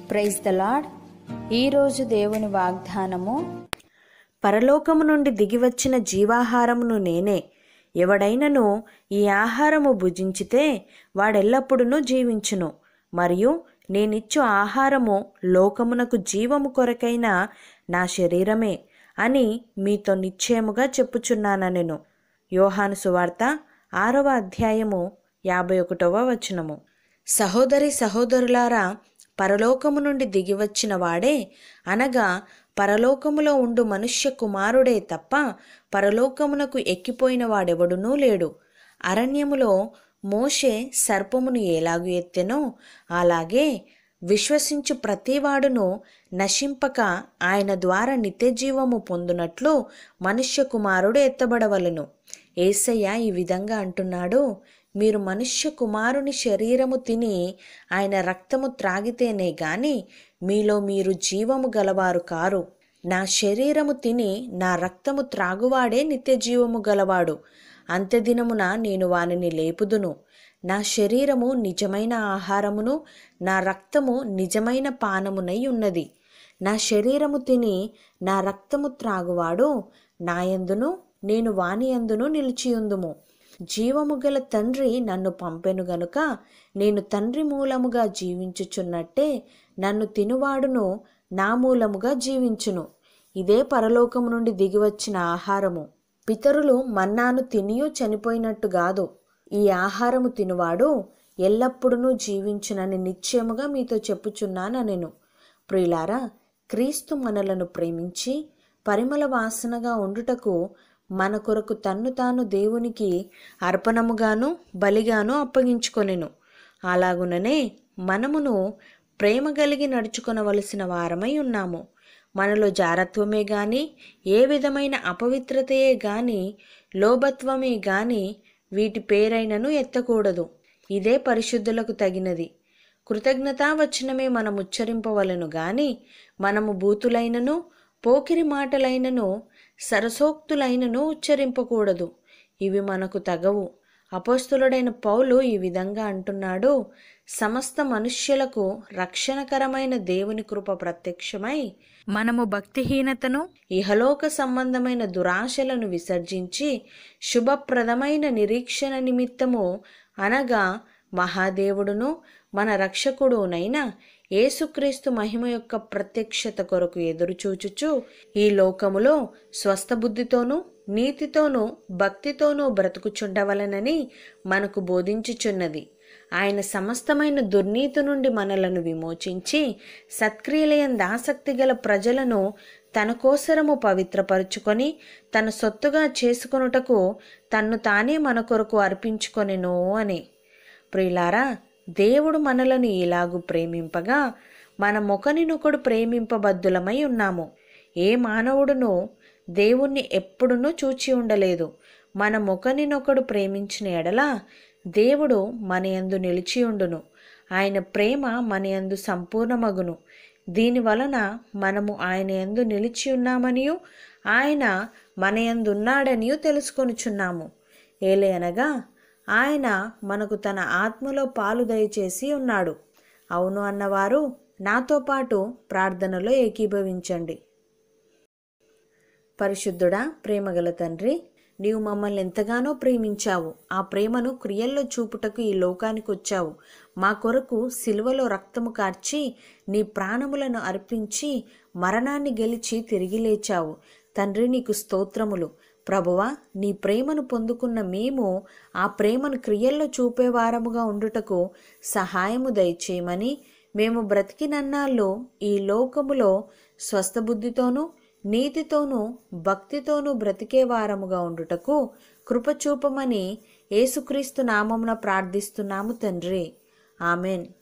praise the lord ఈరోజు దేవుని వాగ్దానము పరలోకము నుండి దిగివచ్చిన జీవాహారమును నేనే ఎవడైనను ఈ ఆహారము భుజించితే వాడెల్లప్పుడూ జీవించును మరియు నేనిచ్చు ఆహారము లోకమునకు జీవము కొరకైన నా శరీరమే అని మీతో నిశ్చయముగా చెప్పుచున్నానెను యోహాను సువార్త ఆరవ అధ్యాయము యాభై ఒకటవ వచనము సహోదరి సహోదరులారా పరలోకము నుండి దిగివచ్చిన వాడే అనగా పరలోకములో ఉండు మనుష్య కుమారుడే తప్ప పరలోకమునకు ఎక్కిపోయిన వాడెవడునూ లేడు అరణ్యములో మోషే సర్పమును ఎలాగు ఎత్తెనో అలాగే విశ్వసించు ప్రతివాడును నశింపక ఆయన ద్వారా నిత్యజీవము పొందునట్లు మనుష్య కుమారుడు ఎత్తబడవలను ఏసయ్య ఈ విధంగా అంటున్నాడు మీరు మనుష్య కుమారుని శరీరము తిని ఆయన రక్తము త్రాగితేనే గాని మీలో మీరు జీవము గలవారు కారు నా శరీరము తిని నా రక్తము త్రాగువాడే నిత్య జీవము గలవాడు అంత్యదినమున నేను వానిని లేపుదును నా శరీరము నిజమైన ఆహారమును నా రక్తము నిజమైన పానమునై ఉన్నది నా శరీరము తిని నా రక్తము త్రాగువాడు నాయందును నేను వాని అందును నిలిచియుందుము జీవము గల తండ్రి నన్ను పంపెను గనుక నేను తండ్రి మూలముగా జీవించుచున్నట్టే నన్ను తినువాడును నా మూలముగా జీవించును ఇదే పరలోకము నుండి దిగివచ్చిన ఆహారము పితరులు మన్నాను తినియు చనిపోయినట్టు కాదు ఈ ఆహారము తినువాడు ఎల్లప్పుడూ జీవించునని నిశ్చయముగా మీతో చెప్పుచున్నాను నేను ప్రియులారా క్రీస్తు మనలను ప్రేమించి పరిమళ వాసనగా ఉండుటకు మన కొరకు తన్ను తాను దేవునికి అర్పణముగాను బలిగాను అప్పగించుకొనెను అలాగుననే మనమును ప్రేమ కలిగి నడుచుకొనవలసిన వారమై ఉన్నాము మనలో జారత్వమే గాని ఏ విధమైన అపవిత్రతయే గాని లోభత్వమే గాని వీటి పేరైనను ఎత్తకూడదు ఇదే పరిశుద్ధులకు తగినది కృతజ్ఞతావచనమే మనం ఉచ్చరింపవలను గాని మనము బూతులైనను పోకిరి మాటలైనను సరసోక్తులైనను ఉచ్చరింపకూడదు ఇవి మనకు తగవు అపోస్తులుడైన పౌలు ఈ విధంగా అంటున్నాడు సమస్త మనుష్యులకు రక్షణకరమైన దేవుని కృప ప్రత్యక్షమై మనము భక్తిహీనతను ఇహలోక సంబంధమైన దురాశలను విసర్జించి శుభప్రదమైన నిరీక్షణ నిమిత్తము అనగా మహాదేవుడును మన రక్షకుడునైన యేసుక్రీస్తు మహిమ యొక్క ప్రత్యక్షత కొరకు ఎదురుచూచుచు ఈ లోకములో స్వస్థ బుద్ధితోనూ నీతితోనూ భక్తితోనూ బ్రతుకుచుండవలనని మనకు బోధించుచున్నది ఆయన సమస్తమైన దుర్నీతి నుండి మనలను విమోచించి సత్క్రియలయంద ఆసక్తి గల ప్రజలను తన కోసరము పవిత్రపరుచుకొని తన సొత్తుగా చేసుకొనుటకు తన్ను తానే మన కొరకు అర్పించుకొనెను అని ప్రియులారా దేవుడు మనలను ఇలాగు ప్రేమింపగా మన మొకనినొకడు ప్రేమింపబద్దులమై ఉన్నాము ఏ మానవుడును దేవుణ్ణి ఎప్పుడునూ చూచి ఉండలేదు మన మొకనినొకడు ప్రేమించిన ఎడల దేవుడు మన యందు నిలిచియుండును ఆయన ప్రేమ మన యందు సంపూర్ణమగును దీని వలన మనము ఆయన యందు నిలిచి ఉన్నామనియు ఆయన మన యందున్నాడనియు తెలుసుకొనుచున్నాము ఏలే అనగా ఆయన మనకు తన ఆత్మలో పాలు దయచేసి ఉన్నాడు అవును అన్నవారు నాతో పాటు ప్రార్థనలో ఏకీభవించండి పరిశుద్ధుడా ప్రేమగల తండ్రి నీవు మమ్మల్ని ఎంతగానో ప్రేమించావు ఆ ప్రేమను క్రియల్లో చూపుటకు ఈ లోకానికి వచ్చావు మా కొరకు సిలువలో రక్తము కార్చి నీ ప్రాణములను అర్పించి మరణాన్ని గెలిచి తిరిగి లేచావు తండ్రి నీకు స్తోత్రములు ప్రభువా నీ ప్రేమను పొందుకున్న మేము ఆ ప్రేమను క్రియల్లో చూపేవారముగా ఉండుటకు సహాయము దయచేయమని మేము బ్రతికినన్నాళ్ళు ఈ లోకములో స్వస్థబుద్ధితోనూ నీతితోనూ భక్తితోనూ బ్రతికే వారముగా ఉండుటకు కృపచూపమని యేసుక్రీస్తు నామమున ప్రార్థిస్తున్నాము తండ్రి ఆమెన్